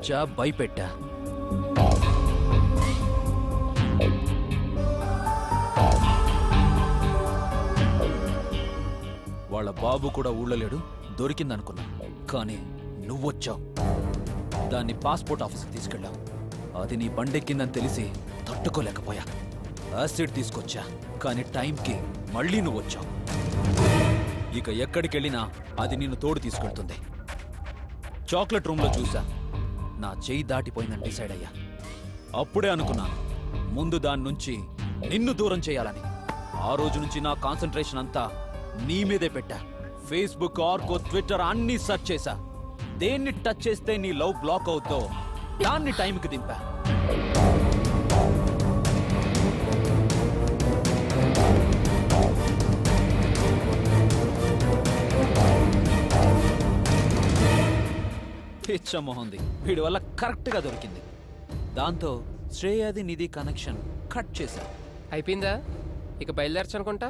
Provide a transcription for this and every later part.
బెదిరించా భయపెట్టా వాళ్ళ బాబు కూడా ఊళ్ళో లేడు దొరికిందనుకున్నా కానీ నువ్వొచ్చావు దాన్ని పాస్పోర్ట్ ఆఫీస్కి తీసుకెళ్ళావు అది నీ బండెక్కిందని తెలిసి తట్టుకోలేకపోయా యాసిడ్ తీసుకొచ్చా కానీ టైంకి మళ్ళీ నువ్వు వచ్చావు ఇక ఎక్కడికి వెళ్ళినా అది నిన్ను తోడు తీసుకెళ్తుంది చాక్లెట్ రూమ్లో చూసా నా చెయ్యి దాటిపోయిందని డిసైడ్ అయ్యా అప్పుడే అనుకున్నాను ముందు దాని నుంచి నిన్ను దూరం చేయాలని ఆ రోజు నుంచి నా కాన్సన్ట్రేషన్ అంతా నీ మీదే పెట్టా ఫేస్బుక్ ఆర్కో ట్విట్టర్ అన్ని సెర్చ్ చేశా దేన్ని టచ్ చేస్తే నీ లవ్ బ్లాక్ అవుతో దాన్ని టైంకి దింపా పిచ్చమోహంది వీడి వల్ల కరెక్ట్ గా దొరికింది దాంతో శ్రేయాది నిధి కనెక్షన్ కట్ చేశా అయిపోయిందా ఇక బయలుదేరచ్చు అనుకుంటా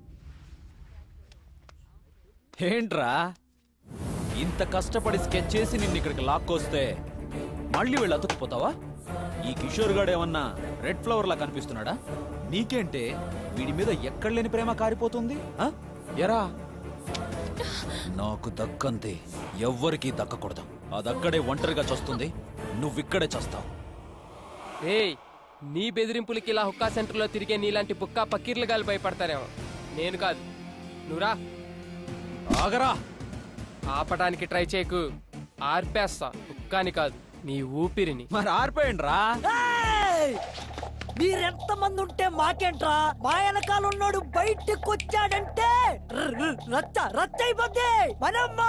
ఏంట్రా ఇంత కష్టపడి స్కెచ్ చేసి నిన్ను ఇక్కడికి లాక్కొస్తే మళ్ళీ వీళ్ళు అతుక్కుపోతావా ఈ కిషోర్ గాడు ఏమన్నా రెడ్ ఫ్లవర్ లా కనిపిస్తున్నాడా నీకేంటే వీడి మీద ఎక్కడ లేని ప్రేమ కారిపోతుంది ఆ? ఎరా నాకు దక్కంది ఎవ్వరికీ దక్కకూడదు అదక్కడే ఒంటరిగా చస్తుంది నువ్విక్కడే చస్తావు ఏయ్ నీ బెదిరింపులకి ఇలా హుక్కా సెంటర్లో తిరిగే నీలాంటి బుక్కా పకీర్లు గాలి భయపడతారేమో నేను కాదు నువ్వురా ఆగరా ఆపడానికి ట్రై చేయకు ఆర్పేస్తా హుక్కాని కాదు నీ ఊపిరిని మరి ఆరిపోయండి రా ఏయ్! మీరెంత మంది ఉంటే మాకేంట్రా మా వెనకాల ఉన్నాడు బయటికి వచ్చాడంటే ర- ర- రచ్చ రచ్చ అయిపోద్ది మనమ్మా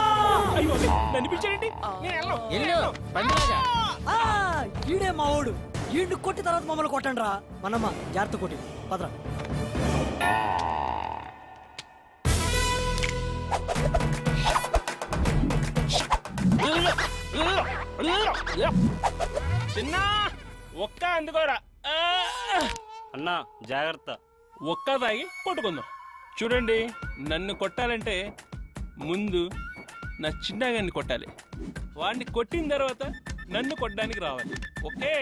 ఎల్లు, బండిలాగా. ఆ, ఈడే మా ఓడు ఈడ్ని కొట్టి తర్వాత మమ్మల్ని కొట్టండి రా మనమ్మ జాగ్రత్త కొట్టి పదరా చిన్న ఒక్క అందుకోరా ఆ! అన్నా జాగ్రత్త ఒక్క తాగి కొట్టుకుందాం చూడండి నన్ను కొట్టాలంటే ముందు నా చిన్నగాన్ని కొట్టాలి వాడిని కొట్టిన తర్వాత నన్ను కొట్టడానికి రావాలి ఓకే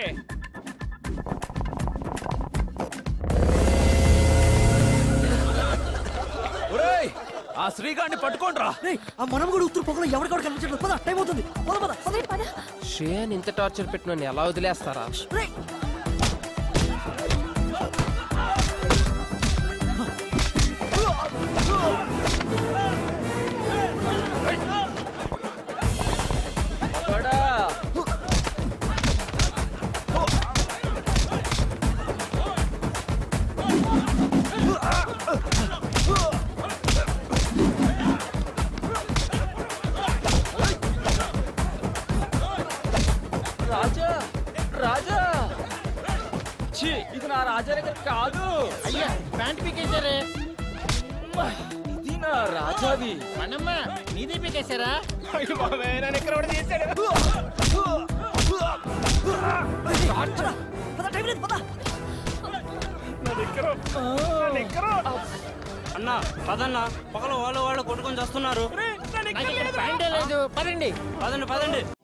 ఒరేయ్ ఆ శ్రీగాడిని పట్టుకోండి రా రేయ్, ఆ మనం కూడా ఉత్తర పొగలో ఎవరికక్కడ కనిపించట్లేదు పద టైం అవుతుంది పద పద పద శ్రేయాని ఇంత టార్చర్ పెట్టిన ఎలా వదిలేస్తారా రేయ్. రాజా రాజా ఛీ, ఇది నా రాజా దగ్గర కాదు అయ్యా ప్యాంట్ పీకేశారే ఇది నా రాజాది మనమ్మ నీదే పీకేశారా అయ్యో బాబాయ్, నన్ను ఇక్కడ ఒకడు చేశాడు. పద, పద టైం లేదు పద నా దగ్గర నా దగ్గర అన్నా పదన్నా పగల వాళ్ళు వాళ్ళు కొట్టుకొని చేస్తున్నారు ఒరేయ్, నా దగ్గర నాకు ఇక్కడ లేదురా. ప్యాంటే లేదు పదండి పదండి పదండి